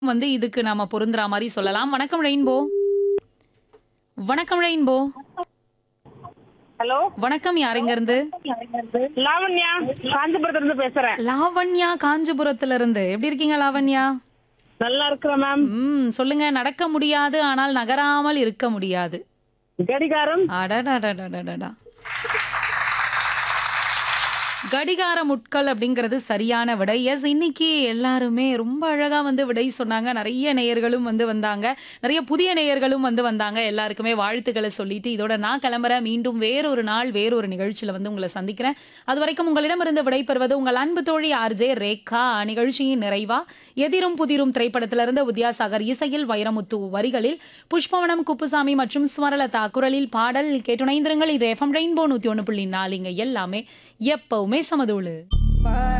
வந்து இதுக்கு நாம பொருந்துற மாதிரி சொல்லலாம் வணக்கம் ரெயின்போ வணக்கம் ரெயின்போ ஹலோ வணக்கம் யாருங்க இருந்து லாவண்யா காஞ்சிபுரத்துல இருந்து பேசுறேன் லாவண்யா காஞ்சிபுரத்துல இருந்து எப்படி இருக்கீங்க லாவண்யா நல்லா இருக்கிறேன் மேம் ம் சொல்லுங்க நடக்க முடியாது ஆனால் நகராமல் இருக்க முடியாது கடிகாரம் அடடடடடடடா கடிகார முட்கள் அப்படிங்கிறது சரியான விடை எஸ் இன்னைக்கு எல்லாருமே ரொம்ப அழகா வந்து விடை சொன்னாங்க நிறைய நேயர்களும் வந்து வந்தாங்க நிறைய புதிய நேயர்களும் வந்து வந்தாங்க எல்லாருக்குமே வாழ்த்துக்களை சொல்லிட்டு இதோட நான் கிளம்புறேன் மீண்டும் வேறொரு நாள் வேறொரு நிகழ்ச்சியில வந்து உங்களை சந்திக்கிறேன் அது வரைக்கும் உங்களிடமிருந்து விடைபெறுவது உங்கள் அன்பு தோழி ஆர்ஜே ரேகா நிகழ்ச்சியின் நிறைவா எதிரும் புதிரும் திரைப்படத்திலிருந்து வித்யாசாகர் இசையில் வைரமுத்து வரிகளில் புஷ்பவனம் குப்புசாமி மற்றும் ஸ்வரலதா குரலில் பாடல் கேட்டுணைந்திருங்கள் இது எஃப்எம் ரெயின்போ நூத்தி ஒன்று புள்ளி நாலு இங்க எல்லாமே எப்பவுமே சமதூளு